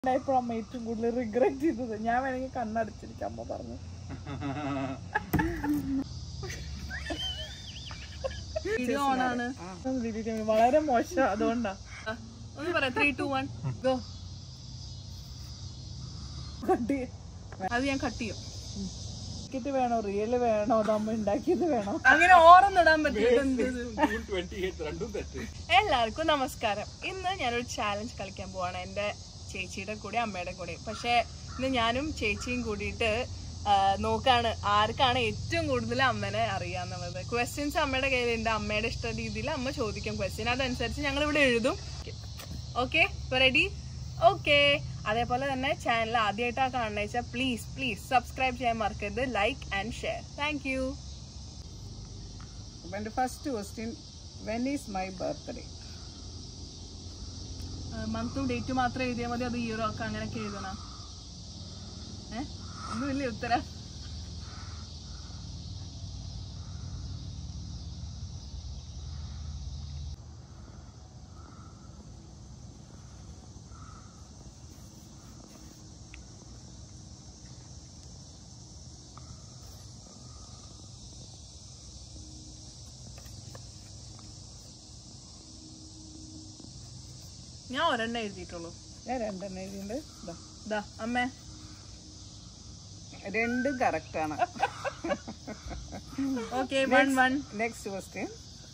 ഉണ്ടായപ്പോൾ അമ്മ ഏറ്റവും കൂടുതൽ റിഗ്രറ്റ് ചെയ്തത് ഞാൻ വേണമെങ്കിൽ കണ്ണടച്ചിരിക്കാം അമ്മ പറഞ്ഞു വീഡിയോ ഓൺ ആണ് അത് delete ചെയ്യാൻ വളരെ മോശം അതുകൊണ്ടാ ആ, ഒന്ന് പറയാം ത്രീ ടു വൺ ഗോ കട്ടി അത് ഞാൻ കട്ട് ചെയ്യും ിക്കറ്റ് വേണോ റിയൽ വേണോ അതമ്മ ഉണ്ടാക്കിയത് വേണോ അങ്ങനെ ഓർന്നിടാൻ പറ്റില്ല ജൂൺ ട്വന്റി എയ്റ്റ് രണ്ടും തെറ്റ് എല്ലാവർക്കും നമസ്കാരം ഇന്ന് ഞാനൊരു ചാലഞ്ച് കളിക്കാൻ പോവാണ് എൻ്റെ ചേച്ചിയുടെ കൂടെ അമ്മയുടെ കൂടെ പക്ഷേ ഇന്ന് ഞാനും ചേച്ചിയും കൂടിയിട്ട് ആ, നോക്കാണ് ആർക്കാണ് ഏറ്റവും കൂടുതൽ അമ്മനെ അറിയാന്നുള്ളത് ക്വസ്റ്റ്യൻസ് അമ്മയുടെ കയ്യിലുണ്ട് അമ്മയുടെ ഇഷ്ട രീതിയിൽ അമ്മ ചോദിക്കും ക്വസ്റ്റ്യൻ അതനുസരിച്ച് ഞങ്ങൾ ഇവിടെ എഴുതും ഓക്കെ റെഡി ഓക്കെ അതേപോലെ തന്നെ ചാനൽ ആദ്യമായിട്ടാണ് കാണുന്നത് വെച്ചാൽ പ്ലീസ് പ്ലീസ് സബ്സ്ക്രൈബ് ചെയ്യാൻ മറക്കരുത് like and share thank you And the first question, when is my birthday? മന്തും ഡേറ്റും മാത്രം എഴുതിയാൽ മതി അത് ഇയറോ ഒക്കെ അങ്ങനെയൊക്കെ എഴുതണം ഏ ഒന്നുമില്ലേ ഉത്തരം ഞാൻ ഒരെണ്ണം എഴുതിയിട്ടുള്ളൂ ഞാൻ രണ്ടെണ്ണം എഴുതിയിട്ടുണ്ട് ദാ. ഇതാ അമ്മേ രണ്ടും correct ആണ് okay one one next question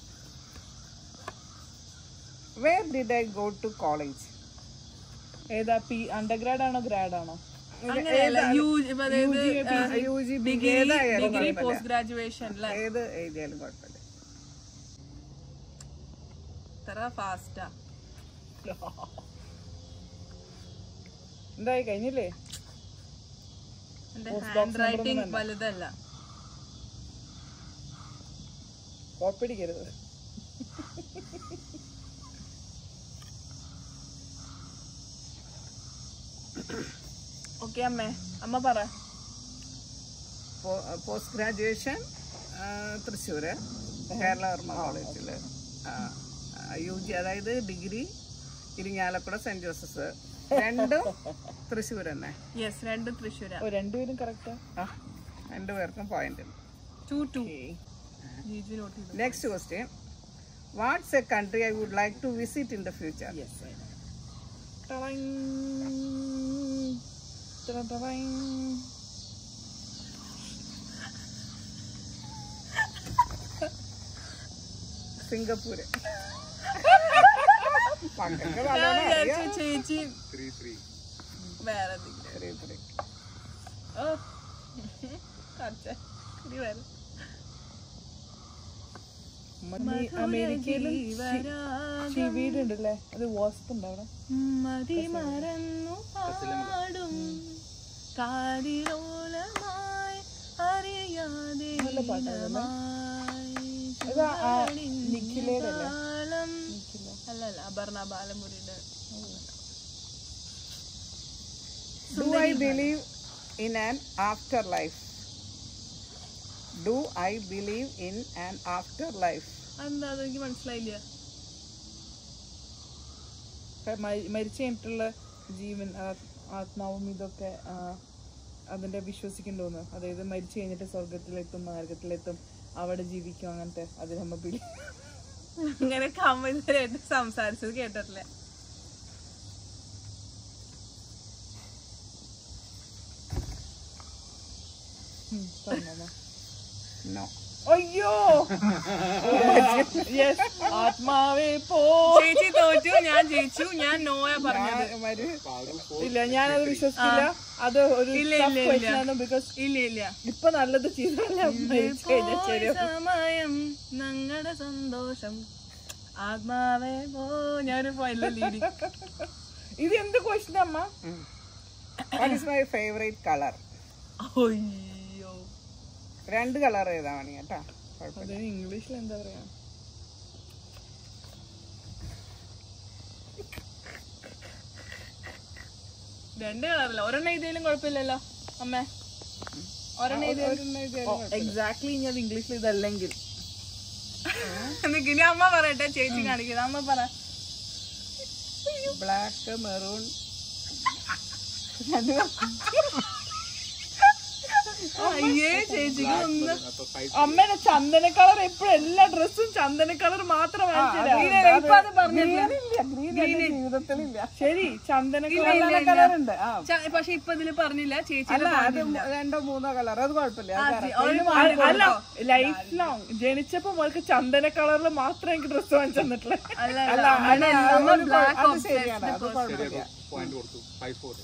where did I go to college ഏതാ പി അണ്ടർഗ്രാഡ് ആണോ ഗ്രാഡ് ആണോ അങ്ങനെയല്ല യു അതായത് യു ജി ബി ഡിഗ്രി ഏതായാലും ഡിഗ്രി കുഴപ്പമില്ല. പോസ്റ്റ് ഗ്രാജുവേഷൻ അല്ലേ ഏത് എഴുതിയാലും കുഴപ്പമില്ല ഇത്ര ഫാസ്റ്റാ എന്തായി കഴിഞ്ഞില്ലേ എന്റെ ഹാൻഡ് റൈറ്റിംഗ് വലുതല്ല കോപ്പടിക്കരുത് ഓക്കെ അമ്മേ അമ്മ പറ പോസ്റ്റ് ഗ്രാജുവേഷൻ തൃശ്ശൂർ കേരളവർമ്മ കോളേജിൽ യു ജി അതായത് ഡിഗ്രി ഇരിങ്ങാലക്കുട സെന്റ് ജോസഫ് രണ്ടും തൃശ്ശൂർ തന്നെ യെസ് രണ്ട് തൃശ്ശൂര ഓ രണ്ടുപേരും കറക്റ്റാ ആ രണ്ടുപേർക്കും point two two Giji note ചെയ്തു next question what's a country I would like to visit in the future Singapore പണ്ടൊക്കെ ഞാൻ നല്ലോണം അറിയാം. വിചാരിച്ചു ചേച്ചി ത്രീ ത്രീ വേറെ എന്തെങ്കിലും ഇത്രയും ഇത്രയും. ഓ കറച്ച ഇനി വരും അമേരിക്കയിലും വീടുണ്ടല്ലേ അത് വാസ്പ് ഉണ്ടോ അവിടെ മതി മറന്നു പാടും കാതിലോലമായി അറിയാതെ ഇത് ആ നിഖിലയുടെ അല്ലേ? താളം നിഖില. അല്ലല്ല Aparna ബാലമുരിയുടെ Do I believe in an afterlife? Do I believe in an afterlife? എന്താ അതെനിക്ക് മനസ്സിലായില്ല ക- മരി- മരിച്ചു കഴിഞ്ഞിട്ടുള്ള ജീവൻ ആ- ആത്മാവും ഇതൊക്കെ ആ, അതിന്റെ വിശ്വസിക്കണ്ടോന്ന് അതായത് മരിച്ചു കഴിഞ്ഞിട്ട് സ്വർഗത്തിലെത്തും നരകത്തിലെത്തും അവിടെ ജീവിക്കും അങ്ങനത്തെ അതിൽ നമ്മ ബിലി ഇങ്ങനെ കമ്മ ഇതുവരെയായിട്ട് സംസാരിച്ചത് കേട്ടിട്ടില്ല പറഞ്ഞോ No. അയ്യോ യെസ് ആത്മാവേ പോ ചേച്ചി തോറ്റു ഞാൻ ജയിച്ചു ഞാൻ നോയ പറഞ്ഞത് ആ, മരു ഇല്ല ഞാനത് വിശ്വസിക്കില്ല അത് ഒരു ഇല്ല, ഇല്ല, ഇല്ല. ബിക്കോസ് ഇല്ല ഇല്ല ഇപ്പൊ നല്ലത് ചെയ്തല്ല മരിച്ചു കഴിഞ്ഞാൽ ശരി പോയ സമയം ഞങ്ങളുടെ സന്തോഷം ആത്മാവേ പോ ഞാനൊരു പോയില്ല ലീഡി ഇത് എന്ത് ക്വസ്റ്റൻ അമ്മ What is my favorite color? അയ്യോ രണ്ട് കളർ ഏതാ വേണി കേട്ടാ കുഴപ്പമില്ല അതിന് ഇംഗ്ലീഷിൽ എന്താ പറയാ രണ്ട് കളറല്ല ഒരെണ്ണം എഴുതിയാലും കുഴപ്പമില്ലല്ലോ അമ്മേ ഒരെണ്ണം എഴുതിയാലും ഒരെണ്ണം എഴുതിയാലും എക്സാക്ട്ലി ഇനി അത് ഇംഗ്ലീഷിൽ ഇതല്ലെങ്കിൽ നിക്ക് ഇനി അമ്മ പറയട്ടെ ചേച്ചി കാണിക്കുന്നത് അമ്മ പറ ബ്ലാക്ക് മെറൂൺ അയ്യേ ചേച്ചിക്ക് ഒന്ന് അപ്പൊ ഫൈവ് അമ്മേടെ ചന്ദന കളർ എപ്പോഴും എല്ലാ ഡ്രസ്സും ചന്ദന കളർ മാത്രം വാങ്ങിച്ചില്ല ഇപ്പൊ അത് പറഞ്ഞില്ല ഗ്രീൻ എന്റെ ജീവിതത്തിലില്ല ശരി ചന്ദന കളർ ഇല്ല, ഇല്ല. കളറുണ്ട് ആ ച- പക്ഷെ ഇപ്പൊ ഇതില് പറഞ്ഞില്ല ചേച്ചിയുടെ അല്ല അത് രണ്ടോ മൂന്നോ കളർ അത് കുഴപ്പമില്ല അത് correct. ഒരു അല്ല ലൈഫ് ലോങ് ജനിച്ചപ്പോ മുതൽക്ക് ചന്ദന കളറിൽ മാത്രമേ എനിക്ക് ഡ്രസ്സ് വാങ്ങിച്ചു തന്നിട്ടുള്ളൂ അല്ല അല്ല അല്ല അത് അമ്മ അത് അമ്മ ബ്ലാക്ക് അത് ശരിയാണ് അത് കുഴപ്പമില്ല പോയിന്റ് കൊടുത്തു ഫൈവ് ഫോർ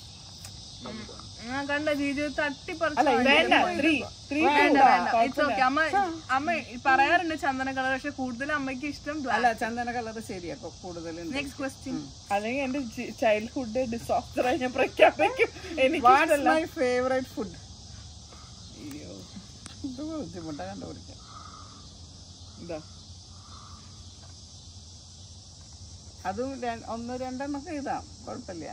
ഞാൻ കണ്ട ജീജു തട്ടിപ്പറിച്ച് വേണ്ട ത്രീ ത്രീ വേണ്ട വേണ്ട ഇറ്റ്സ് ഓക്കെ അമ്മ അമ്മ പറയാറുണ്ട് ചന്ദന കളർ പക്ഷെ കൂടുതൽ അമ്മയ്ക്ക് ഇഷ്ടം ബ്ലാക്ക് അല്ല ചന്ദന കളർ ശരിയാ കൊ- കൂടുതലുണ്ട് നെക്സ്റ്റ് ക്വസ്റ്റ്യൻ അല്ലെങ്കിൽ എന്റെ ചൈൽഡ്ഹുഡ് ഡിസാസ്റ്റർ ആയി ഞാൻ പ്രഖ്യാപിക്കും എനിക്ക് വാട്ട്സ് മൈ ഫേവറേറ്റ് ഫുഡ് അയ്യോ ഇത് ബുദ്ധിമുട്ടാ കണ്ടുപിടിക്കാൻ ഇതാ അതും ര- ഒന്ന് രണ്ടെണ്ണൊക്കെ എഴുതാം കുഴപ്പമില്ല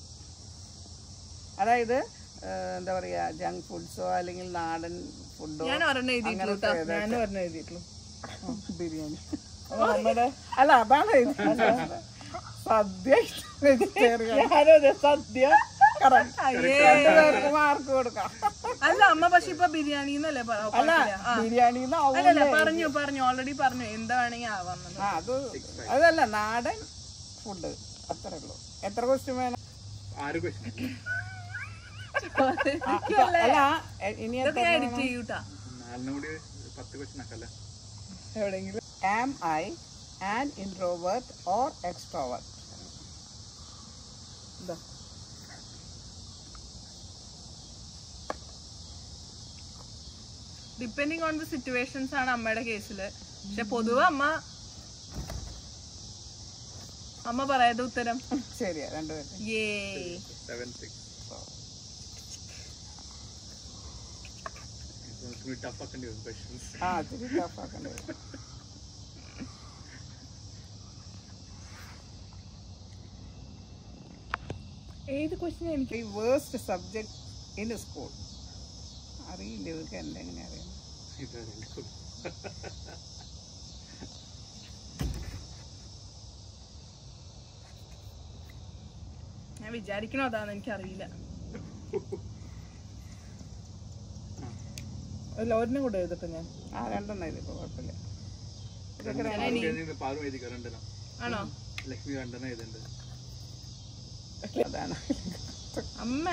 അതായത് ഏഹ്, എന്താ പറയാ ജങ്ക് ഫുഡ്സോ അല്ലെങ്കിൽ നാടൻ ഫുഡോ ഞാൻ ഒരെണ്ണം എഴുതിയിട്ടുള്ളൂ കേട്ടോ ഞാനും പറഞ്ഞ എഴുതിയിട്ടുള്ളൂ ബിരിയാണി അപ്പൊ നമ്മുടെ അല്ല അതാണ് എഴുതിയിട്ടുള്ളത്. സദ്യ വെജിറ്റേറിയൻ ഞാനും അതെ സദ്യ രണ്ടുപേർക്ക് മാർക്ക് കൊടുക്കാം അല്ല അമ്മ പക്ഷെ ഇപ്പൊ ബിരിയാണി എന്നല്ലേ അല്ല ബിരിയാണി അല്ലല്ല പറഞ്ഞു പറഞ്ഞു ഓൾറെഡി പറഞ്ഞു എന്താ വേണമെങ്കിൽ ആവാന്നത് ആ അത് അതല്ല നാടൻ ഫുഡ് അത്രേ ഉള്ളൂ എത്ര ക്വസ്റ്റ്യൻ വേണം ആറ് ക്വസ്റ്റ്യൻ ആ, അല്ല എ- ഇനി എത്ര ഇതൊക്കെ ഞാൻ എഡിറ്റ് ചെയ്യൂട്ടാ നാലിനും കൂടി പത്ത് ക്വസ്റ്റ്യൻ ആക്കല്ലേ എവിടെയെങ്കിലും am I an introvert or extrovert? ഇതാ ഡിപ്പെൻഡിങ് ഓൺ ദി സിറ്റുവേഷൻസ് ആണ് അമ്മയുടെ കേസില് പക്ഷെ പൊതുവെ അമ്മ അമ്മ പറയാതെ ഉത്തരം ശരിയാ രണ്ടുപേരും ഏ സെവൻ സിക്സ് ടഫ് ആക്കേണ്ടി വരും ക്വസ്റ്റ്യൻസ് ആ ഇത്തിരി tough ആക്കേണ്ടി വരും. ഏത് ക്വസ്റ്റ്യൻ എനിക്ക് ഈ വേഴ്സ്റ്റ് സബ്ജക്ട് ഇൻ സ്കൂൾ അറിയില്ല ഇവർക്ക് എന്താ എങ്ങനെ അറിയാം ഇതറിയില്ല ഞാൻ വിചാരിക്കണോ അതാന്ന് എനിക്കറിയില്ല അല്ല ഒരെണ്ണം കൂടെ എഴുതട്ടെ ഞാൻ ആ രണ്ടെണ്ണം ഇതിപ്പോ കുഴപ്പമില്ല പാറും എഴുതി രണ്ടെണ്ണം ആണോ ലക്ഷ്മി രണ്ടെണ്ണം എഴുതുന്നുണ്ട് അതാണ് അമ്മ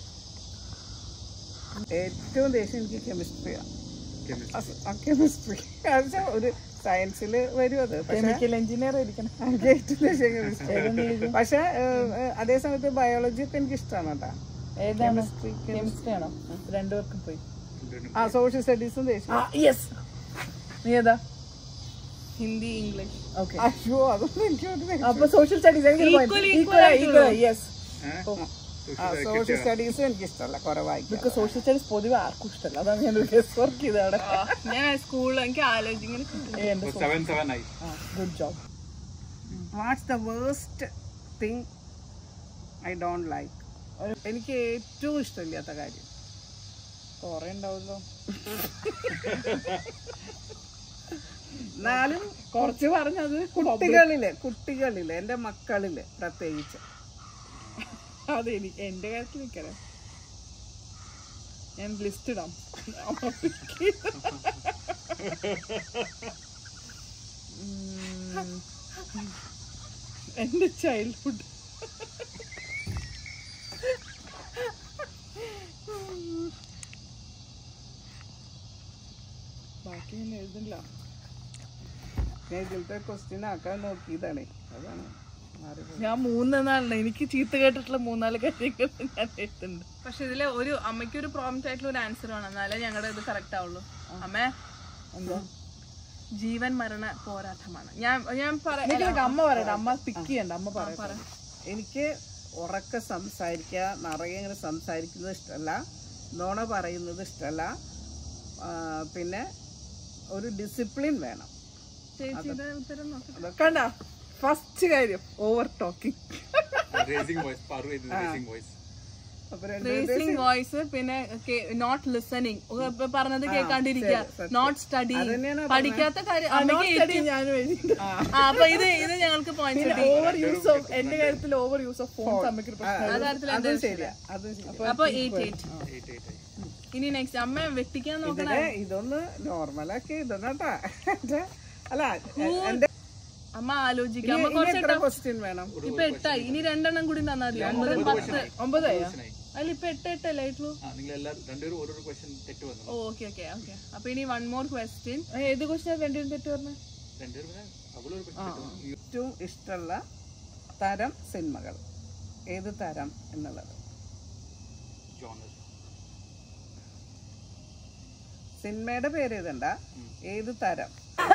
ഏറ്റവും ദേഷ്യം എനിക്ക് കെമിസ്ട്രിയാണ് കെമിസ്ട്രി കെമിസ്ട്രി ഒരു സയൻസിൽ വരും അത് പക്ഷേ കെമിക്കൽ എഞ്ചിനീയർ ആയിരിക്കണം എനിക്ക് ഏറ്റവും ദേഷ്യം കെമിസ്ട്രി പക്ഷെ അതേ സമയത്ത് ബയോളജി ഒക്കെ എനിക്ക് ഇഷ്ടമാണ് കേട്ടോ ഏതാണ് കെമിസ്ട്രി ആണോ രണ്ടുപേർക്കും പോയി ആ സോഷ്യൽ സ്റ്റഡീസും ദേഷ്യം യെസ് നീ ഏതാ ഹിന്ദി ഇംഗ്ലീഷ് ഓക്കെ അയ്യോ അതൊന്നും എനിക്ക് ഒരു ദേഷ്യം. അപ്പൊ സോഷ്യൽ സ്റ്റഡീസ് Equal, equal ആയിട്ടുള്ളൂ. യെസ് ആ സോഷ്യൽ സ്റ്റഡീസും എനിക്ക് ഇഷ്ടമല്ല കുറെ വായിക്കാം ബിക്കോസ് സോഷ്യൽ സ്റ്റഡീസ് പൊതുവെ ആർക്കും ഇഷ്ടമല്ല അതാണ് ഞാൻ ഗസ് വർക്ക് ചെയ്തത് അവിടെ ഞാൻ സ്കൂളിൽ എനിക്ക് ആലോചിങ്ങനെ ഏ, എന്റെ സെവൻ സെവൻ ആയി good job what's the worst thing I don't like എനിക്ക് ഏറ്റവും ഇഷ്ടമില്ലാത്ത കാര്യം കൊറേ ഉണ്ടാവുമല്ലോ എന്നാലും കുറച്ച് പറഞ്ഞത് കുട്ടികളില് കുട്ടികളില് എൻ്റെ മക്കളില് പ്രത്യേകിച്ച് അത് എനിക്ക് എന്റെ കാര്യത്തിൽ നിൽക്കണേ ഞാൻ ലിസ്റ്റ് ഇടാം ഉം. എന്റെ ചൈൽഡ്ഹുഡ് ബാക്കി ഞാൻ എഴുതില്ല ഞാൻ ഇതിലത്തെ ക്വസ്റ്റ്യൻ ആക്കാൻ നോക്കിയതാണ് അതാണ് മാറിപ്പോയി. ഞാൻ മൂന്നെണ്ണാണ് എനിക്ക് ചീത്ത കേട്ടിട്ടുള്ള മൂന്നാല് കാര്യങ്ങൾ ഞാൻ എഴുതുന്നുണ്ട് പക്ഷെ ഇതില് ഒരു അമ്മയ്ക്ക് ഒരു പ്രോംപ്റ്റ് ആയിട്ടുള്ള ഒരു ആൻസർ വേണം എന്നാലേ ഞങ്ങളുടെ ഇത് കറക്റ്റ് ആവുള്ളൂ അമ്മേ എന്താ ജീവൻ മരണ പോരാട്ടമാണ് ഞാൻ ഞാൻ പറയാം നിനക്ക് അമ്മ പറയട്ടെ അമ്മ പിക്ക് ചെയ്യണ്ട അമ്മ പറയട്ടെ എനിക്ക് ഉറക്കെ സംസാരിക്കുക നിറയെ ഇങ്ങനെ സംസാരിക്കുന്നത് ഇഷ്ടമല്ല നുണ പറയുന്നത് ഇഷ്ടമല്ല ആ, പിന്നെ ഒരു ഡിസിപ്ലിൻ വേണം ചേച്ചിയുടെ ഉത്തരം നോക്കാം കണ്ട ഫസ്റ്റ് കാര്യം over talking raising voice Paru എഴുതി റേസിംഗ് വോയിസ് അപ്പൊ രണ്ട് റേസിംഗ് വോയിസ് പിന്നെ നോട്ട് ലിസണിങ് പറഞ്ഞത് കേൾക്കാണ്ടിരിക്കുക നോട്ട് സ്റ്റഡി അതന്നെയാണ് പഠിക്കാത്ത കാര്യം അമ്മയ്ക്ക് ഞാനും എഴുതി ആ, അപ്പൊ ഇത് ഇത് ഞങ്ങൾക്ക് പോയിന്റ് കിട്ടി ഓവർ യൂസ് ഓഫ് എന്റെ കാര്യത്തിൽ ഓവർ യൂസ് ഓഫ് ഫോൺ അമ്മയ്ക്ക് ഒരു ആ, പ്രശ്നം അത് കാര്യത്തിൽ അതും ശരിയാ അതും ശരിയാ അപ്പൊ എയ്റ്റ് എയ്റ്റ് എയ്റ്റ് എയ്റ്റ് ഇനി നെക്സ്റ്റ് അമ്മ വെട്ടിക്കാൻ നോക്കണം ഇതിനെ ഇതൊന്ന് നോർമലാക്കി ഇതൊന്നാട്ടാ അല്ല എന്റെ അമ്മ ആലോചിക്കാം ഇനി അമ്മ കുറച്ച് എത്ര ക്വസ്റ്റ്യൻ വേണം ഇപ്പൊ എട്ടായി ഇനി രണ്ടെണ്ണം കൂടി തന്നാ മതി ഒമ്പത് പത്ത് ഒമ്പതായോ അല്ല ഇപ്പൊ എട്ട് എട്ടല്ലേ ആയിട്ടുള്ളൂ ആ നിങ്ങൾ എല്ലാവരും രണ്ടുപേരും ഓരോരോ ക്വസ്റ്റ്യൻ തെറ്റ് വന്നു ഓ ഓക്കെ ഓക്കെ ഓക്കെ അപ്പൊ ഇനി വൺ മോർ ക്വസ്റ്റ്യൻ ആ, ഏത് ക്വസ്റ്റ്യൻ രണ്ടുപേരും തെറ്റ് പറഞ്ഞേ രണ്ടുപേരും പിന്നെ അവളൊരു question തെറ്റ് വന്നു. ഏറ്റവും ഇഷ്ടമുള്ള തരം സിനിമകൾ ഏത് തരം എന്നുള്ളത് Genre. സിനിമയുടെ പേര് എഴുതണ്ട ഏത് തരം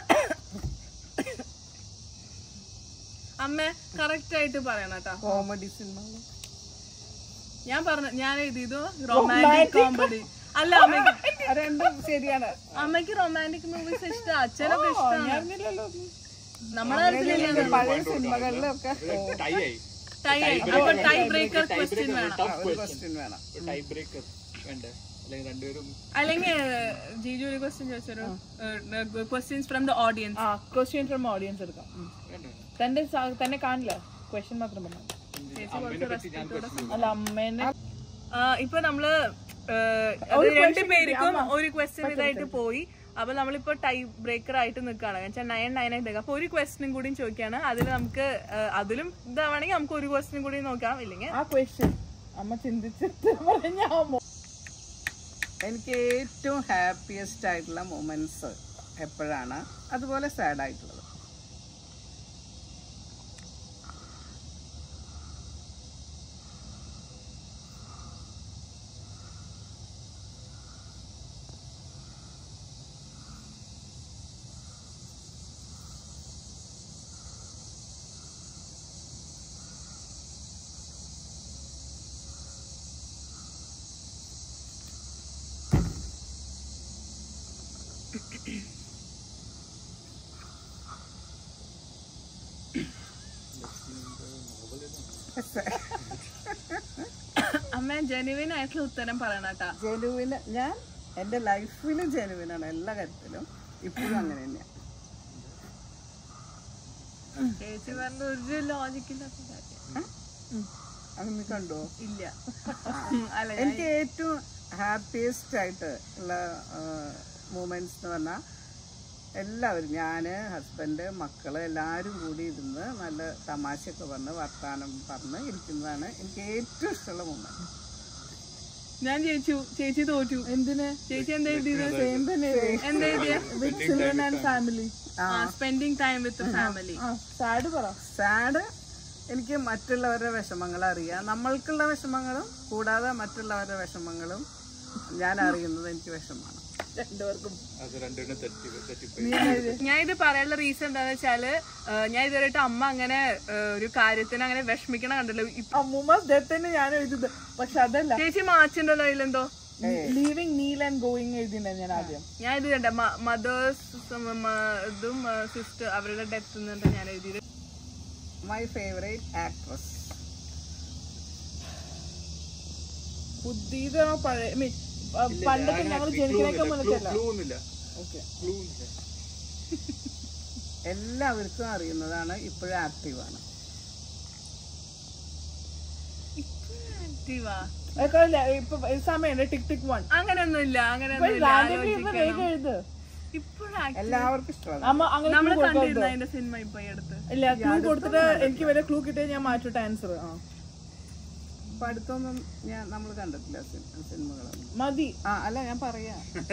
അമ്മ കറക്റ്റ് ആയിട്ട് പറയണം കേട്ടോ കോമഡി സിനിമകൾ ഞാൻ പറഞ്ഞു ഞാൻ എഴുതിയത് റൊമാൻറ്റിക് കോമഡി അല്ല അമ്മയ്ക്ക് രണ്ടും ശരിയാണ് അമ്മയ്ക്ക് റൊമാൻറ്റിക് മൂവീസ് ഇഷ്ടം അച്ഛനൊക്കെ ഇഷ്ടമാണ് അറിഞ്ഞില്ലല്ലോ നമ്മളെ അങ്ങനെയല്ലേ പഴയ സിനിമകളിലൊക്കെ Tie ആയി. ടൈ അപ്പൊ ടൈ ബ്രേക്കർ ക്വസ്റ്റ്യൻ വേണം Tough ഒരു question. ക്വസ്റ്റ്യൻ വേണം ഒരു tie breaker വേണ്ടേ? അല്ലെങ്കിൽ രണ്ടുപേരും അല്ലെങ്കിൽ ജീജു ഒരു ക്വസ്റ്റ്യൻ ചോദിച്ചൊരു ക്വസ്റ്റ്യൻസ് ഫ്രം ദ ഓഡിയൻസ് ആ ക്വസ്റ്റ്യൻ ഫ്രം ഓഡിയൻസ് എടുക്കാം ഉം. വേണ്ടേ? തന്റെ സ- തന്നെ കാണില്ല ക്വസ്റ്റ്യൻ മാത്രം പറഞ്ഞു അമ്മേനെ പറ്റി ഞാൻ question അല്ല അമ്മേനെ ഇപ്പൊ നമ്മള് ഏഹ്, അത് രണ്ട് പേർക്കും ഒരു ക്വസ്റ്റ്യൻ ഇതായിട്ട് പോയി അപ്പൊ നമ്മളിപ്പോ ടൈ ബ്രേക്കർ ആയിട്ട് നിൽക്കുകയാണ് വെച്ചാൽ നയൻ നയൻ ആയിട്ട് അപ്പൊ ഒരു ക്വസ്റ്റ്യനും കൂടി ചോദിക്കാണ് അതിൽ നമുക്ക് ഏഹ്, അതിലും ഇതാവണമെങ്കിൽ നമുക്ക് ഒരു ക്വസ്റ്റ്യൻ കൂടി നോക്കാം ഇല്ലെങ്കിൽ ആ ക്വസ്റ്റ്യൻ അമ്മ ചിന്തിച്ചിട്ട് പറഞ്ഞ എനിക്ക് ഏറ്റവും ഹാപ്പിയസ്റ്റ് ആയിട്ടുള്ള മൊമെന്റ്സ് എപ്പോഴാണ് അതുപോലെ സാഡ് ആയിട്ടുള്ളത് അമ്മ ജെനുവിൻ ആയിട്ടുള്ള ഉത്തരം പറയണം കേട്ടാ ജനുവിന് ഞാൻ എൻ്റെ ലൈഫിൽ ജനുവിനാണ് എല്ലാ കാര്യത്തിലും ഇപ്പോഴും അങ്ങനെ തന്നെയാണ് ചേച്ചി പറഞ്ഞ ഒരു ലോജിക്കില്ലാത്ത കാര്യം അങ്ങനെ കണ്ടോ ഇല്ല അല്ല എനിക്ക് ഏറ്റവും ഹാപ്പിയസ്റ്റ് ആയിട്ട് ഉള്ള മൂമെന്റ്സ് എന്ന് പറഞ്ഞാൽ എല്ലാവരും ഞാൻ ഹസ്ബൻഡ് മക്കള് എല്ലാവരും കൂടി ഇരുന്ന് നല്ല തമാശയൊക്കെ പറഞ്ഞ് വർത്താനം പറഞ്ഞ് ഇരിക്കുന്നതാണ് എനിക്ക് ഏറ്റവും ഇഷ്ടമുള്ള മൂമെന്റ് ഞാൻ ചേച്ചി ചേച്ചി തോറ്റു എന്തിന് ചേച്ചി എന്താ എഴുതിയത് സെയിം തന്നെ എന്താ എഴുതിയ with children and family spending time with family ആ സാഡ് പറ സാഡ് എനിക്ക് മറ്റുള്ളവരുടെ വിഷമങ്ങൾ അറിയാം നമ്മൾക്കുള്ള വിഷമങ്ങളും കൂടാതെ മറ്റുള്ളവരുടെ വിഷമങ്ങളും ഞാൻ അറിയുന്നത് എനിക്ക് വിഷമമാണ് രണ്ടുപേർക്കും അത് രണ്ടുപേരും തെറ്റി തെറ്റിപ്പോയി ഞാൻ ഇത് പറയാനുള്ള റീസൺ എന്താന്ന് വെച്ചാല് ഏഹ്, ഞാൻ ഇതുവരെയായിട്ട് അമ്മ അങ്ങനെ ഏഹ്, ഒരു കാര്യത്തിന് അങ്ങനെ വിഷമിക്കണ കണ്ടല്ലോ ഇപ്പ- അമ്മൂമ്മസ് ഡെത്ത് തന്നെ ഞാൻ എഴുതിയത് പക്ഷെ അതല്ല ചേച്ചി മാച്ചുണ്ടല്ലോ അതിലെന്തോ ലീവിങ് നീൽ ആൻഡ് ഗോയിങ് എഴുതിണ്ടായി ഞാൻ ആദ്യം ഞാൻ ഇത് കണ്ട മദേഴ്സ് ഇതും സിസ്റ്റർ അവരുടെ ഡെത്ത് എന്നിട്ട് ഞാൻ എഴുതിയത് മൈ ഫേവറേറ്റ് ആക്ട്രസ് പുതിയത് പഴയ മീൻ പണ്ടത്തെ ഞങ്ങൾ ജനിക്കണേക്കാൾ മുന്നത്തല്ല ക്ലൂ ഒന്നുമില്ല ഓക്കെ ക്ലൂ ഒന്നുമില്ല എല്ലാവർക്കും അറിയുന്നതാണ് ഇപ്പോഴും ആക്റ്റീവാണ് ആക്റ്റീവാ ഇപ്പൊ സമയമുണ്ട് ടിക് ടിക് വൺ അങ്ങനെയൊന്നുമില്ല അങ്ങനെയൊന്നുമില്ല വേഗം എഴുത് ഇപ്പോഴും എല്ലാവർക്കും ഇഷ്ടമാണ് അമ്മ അങ്ങനെ നമ്മള് കണ്ടിരുന്ന അതിന്റെ സിനിമ ഇപ്പൊ ഈ അടുത്ത് ഇല്ല ക്ലൂ കൊടുത്തിട്ട് എനിക്ക് വരെ ക്ലൂ കിട്ടിയാൽ ഞാൻ മാറ്റട്ടെ ആൻസർ ആ ഇപ്പൊ അടുത്തൊന്നും ഞാൻ നമ്മൾ കണ്ടിട്ടില്ല സിനി- സിനിമകളൊന്നും മതി ആ അല്ല ഞാൻ പറയാ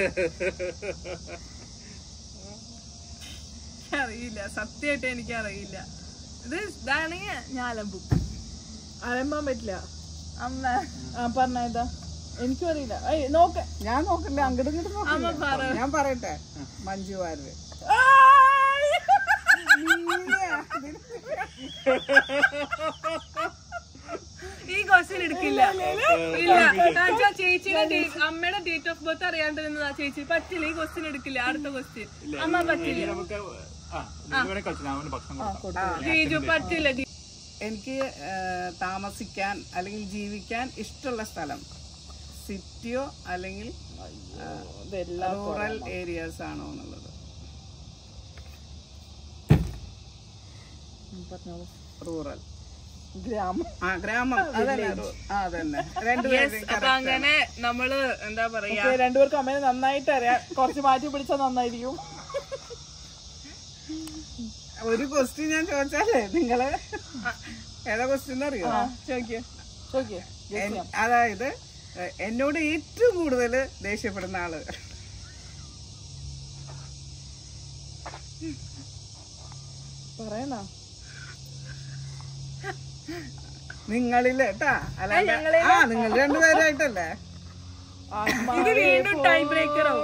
അറിയില്ല സത്യമായിട്ട് എനിക്ക് അറിയില്ല ഇത് ഇതാണെങ്കിൽ ഞാൻ അലമ്പും അലമ്പാൻ പറ്റില്ല അമ്മ ആ പറഞ്ഞ ഇതാ എനിക്കും അറിയില്ല ഏയ് നോക്ക ഞാൻ നോക്കില്ല അങ്ങോട്ടും ഇങ്ങോട്ടും നോക്കില്ല ഞാൻ പറയട്ടെ മഞ്ജു വാര്യർ ഈ ക്വസ്റ്റ്യൻ എടുക്കില്ല ഇല്ല കാരണം ചേച്ചിയുടെ date- അമ്മയുടെ ഡേറ്റ് ഓഫ് ബർത്ത് അറിയാണ്ട് നിന്നതാ ചേച്ചി പറ്റില്ല ഈ ക്വസ്റ്റ്യൻ എടുക്കില്ല അടുത്ത ക്വസ്റ്റ്യൻ അമ്മ പറ്റില്ല നമുക്ക് ആ നിങ്ങൾ വേണേ കളിച്ചു ഞാൻ അവന് ഭക്ഷണം കൊടുക്കാം ജീജു പറ്റില്ല ജീ- എനിക്ക് ആ, താമസിക്കാൻ അല്ലെങ്കിൽ ജീവിക്കാൻ ഇഷ്ടമുള്ള സ്ഥലം സിറ്റിയോ അല്ലെങ്കിൽ ഇതെല്ലാം റൂറൽ ഏരിയാസ് ആണോ എന്നുള്ളത് പറഞ്ഞോളൂ റൂറൽ ഗ്രാമം ആ ഗ്രാമം അതന്നെ റൂ- ആ അതന്നെ രണ്ടുപേരും അപ്പൊ അങ്ങനെ നമ്മള് എന്താ പറയാ ഓക്കേ, രണ്ടുപേർക്കും അമ്മേനെ നന്നായിട്ട് അറിയാം കുറച്ച് മാറ്റി പിടിച്ചാൽ നന്നായിരിക്കും ഒരു ക്വസ്റ്റ്യൻ ഞാൻ ചോദിച്ചാലേ നിങ്ങള് ഏതാ ക്വസ്റ്റ്യൻ അറിയോ ചോദിക്കേ ചോദിക്കേ എൻ- അതായത് എ- എന്നോട് ഏറ്റവും കൂടുതൽ ദേഷ്യപ്പെടുന്ന ആള് പറയണ നിങ്ങളില് കേട്ടാ അല്ലാതെ ആ നിങ്ങൾ രണ്ടുപേരായിട്ടല്ലേ ഇത് വീണ്ടും ടൈ ബ്രേക്കറോ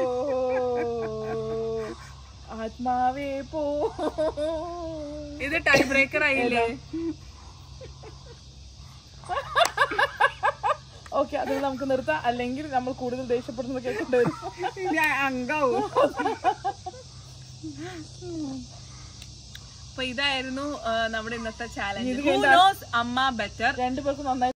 ആത്മാവേ പോ ഇത് ടൈ ബ്രേക്കർ ആയില്ലേ ഓക്കെ അത് നമുക്ക് നിർത്താം അല്ലെങ്കിൽ നമ്മൾ കൂടുതൽ ദേഷ്യപ്പെടുന്നത് കേൾക്കേണ്ടി വരും ഞാൻ അങ്കാവും അപ്പൊ ഇതായിരുന്നു ആ, നമ്മുടെ ഇന്നത്തെ ചാലഞ്ച് അമ്മ ബെറ്റർ രണ്ടുപേർക്കും നന്നായി